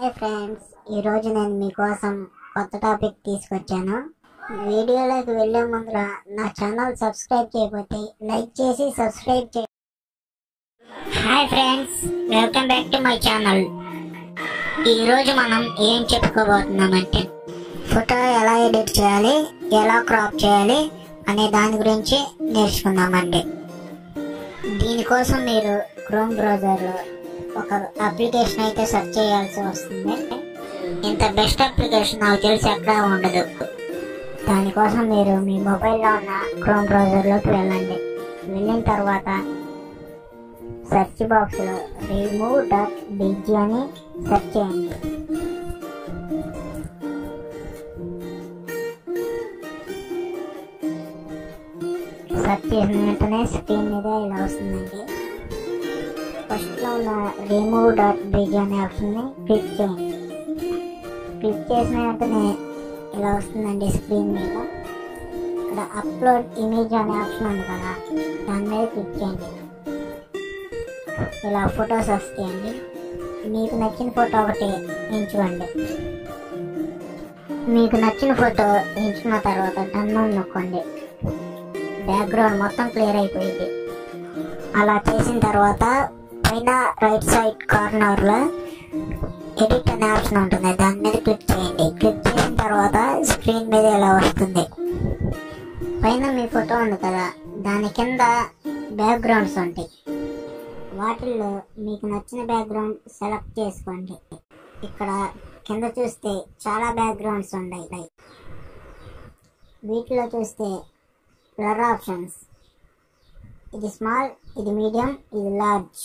hi friends ఈరోజు నేను మీకోసం కొత్త టాపిక్ తీసుకొచ్చాను వీడియోలోకి వెళ్ళే ముందర నా ఛానల్ సబ్స్క్రైబ్ చేయకపోతే లైక్ చేసి సబ్స్క్రైబ్ చే hi friends welcome back to my channel ఈరోజు మనం ఏం చెప్పుకోబోతున్నామంటే ఫోటో ఎలా ఎడిట్ చేయాలి ఎలా క్రాప్ చేయాలి అనే దాని గురించి నేర్చుకుందామండి దీనికోసం మీరు క్రోమ్ బ్రౌజర్లో ఒక అప్లికేషన్ అయితే సెర్చ్ చేయాల్సి వస్తుంది ఇంత బెస్ట్ అప్లికేషన్ నాకు తెలిసి ఎక్కడా ఉండదు దానికోసం మీరు మీ మొబైల్లో ఉన్న క్రోమ్ బ్రౌజర్లోకి వెళ్ళండి వెళ్ళిన తర్వాత సెర్చ్ బాక్స్లో రిమూవ్ డాట్ డిజి అని సెర్చ్ చేయండి సెర్చ్ చేసిన వెంటనే స్క్రీన్ మీద ఇలా వస్తుందండి ఫస్ట్లో ఉన్న రిమూవ్ డాట్ బ్రిడ్జ్ అనే ఆప్షన్ని క్లిక్ చేయండి క్లిక్ చేసిన వెంటనే ఇలా వస్తుందండి స్క్రీన్ మీద ఇక్కడ అప్లోడ్ ఇమేజ్ అనే ఆప్షన్ ఉంది కదా దాని మీద క్లిక్ చేయండి ఇలా ఫొటోస్ వస్తాయండి మీకు నచ్చిన ఫోటో ఒకటి ఎంచుకోండి మీకు నచ్చిన ఫోటో ఎంచుకున్న తర్వాత డన్ అని నొక్కండి బ్యాక్గ్రౌండ్ మొత్తం క్లియర్ అయిపోయింది అలా చేసిన తర్వాత పైన రైట్ సైడ్ కార్నర్ లో ఎడిట్ అనే ఆప్షన్ ఉంటుంది దాని మీద క్లిక్ చేయండి క్లిక్ చేసిన తర్వాత స్క్రీన్ మీద ఇలా వస్తుంది పైన మీ ఫోటో ఉంది కదా దాని కింద బ్యాక్గ్రౌండ్స్ ఉంటాయి వాటిల్లో మీకు నచ్చిన బ్యాక్గ్రౌండ్ సెలెక్ట్ చేసుకోండి ఇక్కడ కింద చూస్తే చాలా బ్యాక్గ్రౌండ్స్ ఉన్నాయి వీటిలో చూస్తే బ్లర్ ఆప్షన్స్ ఇది స్మాల్ ఇది మీడియం ఇది లార్జ్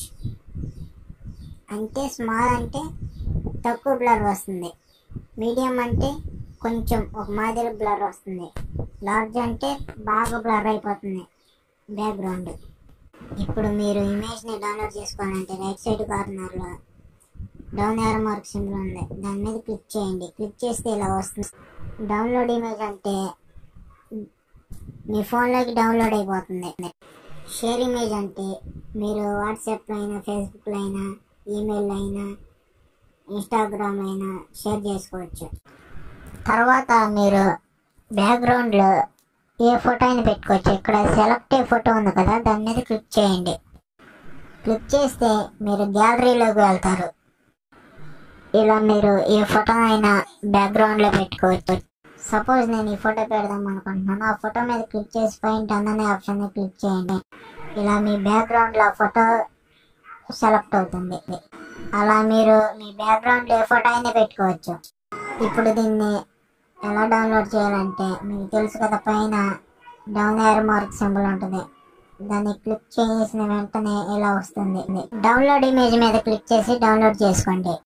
అంటే స్మాల్ అంటే తక్కువ బ్లర్ వస్తుంది మీడియం అంటే కొంచెం ఒక మాదిరి బ్లర్ వస్తుంది లార్జ్ అంటే బాగా బ్లర్ అయిపోతుంది బ్యాక్గ్రౌండ్ ఇప్పుడు మీరు ఇమేజ్ని డౌన్లోడ్ చేసుకోవాలంటే రైట్ సైడ్ కార్నర్లో డౌన్ యారో మార్క్ సింబల్ ఉంది దాని మీద క్లిక్ చేయండి క్లిక్ చేస్తే ఇలా వస్తుంది డౌన్లోడ్ ఇమేజ్ అంటే మీ ఫోన్లోకి డౌన్లోడ్ అయిపోతుంది షేర్ ఇమేజ్ అంటే మీరు వాట్సాప్లో అయినా ఫేస్బుక్లో అయినా ఈమెయిల్ అయినా ఇన్స్టాగ్రామ్ అయినా షేర్ చేసుకోవచ్చు తర్వాత మీరు బ్యాక్గ్రౌండ్లో ఏ ఫోటో అయినా పెట్టుకోవచ్చు ఇక్కడ సెలెక్ట్ ఏ ఫోటో ఉంది కదా దాని మీద క్లిక్ చేయండి క్లిక్ చేస్తే మీరు గ్యాలరీలోకి వెళ్తారు ఇలా మీరు ఏ ఫోటో అయినా బ్యాక్గ్రౌండ్లో పెట్టుకోవచ్చు సపోజ్ నేను ఈ ఫోటో పెడదాం అనుకుంటున్నాను ఆ ఫోటో మీద క్లిక్ చేసి పైన టన్ అనే ఆప్షన్ క్లిక్ చేయండి ఇలా మీ బ్యాక్గ్రౌండ్లో ఫోటో సెలెక్ట్ అవుతుంది అలా మీరు మీ బ్యాక్గ్రౌండ్లో ఏ ఫోటో అయినా పెట్టుకోవచ్చు ఇప్పుడు దీన్ని ఎలా డౌన్లోడ్ చేయాలంటే మీకు తెలుసు కదా పైన డౌన్ ఎయిర్ మార్క్ సింబల్ ఉంటుంది దాన్ని క్లిక్ చేసిన వెంటనే ఇలా వస్తుంది డౌన్లోడ్ ఇమేజ్ మీద క్లిక్ చేసి డౌన్లోడ్ చేసుకోండి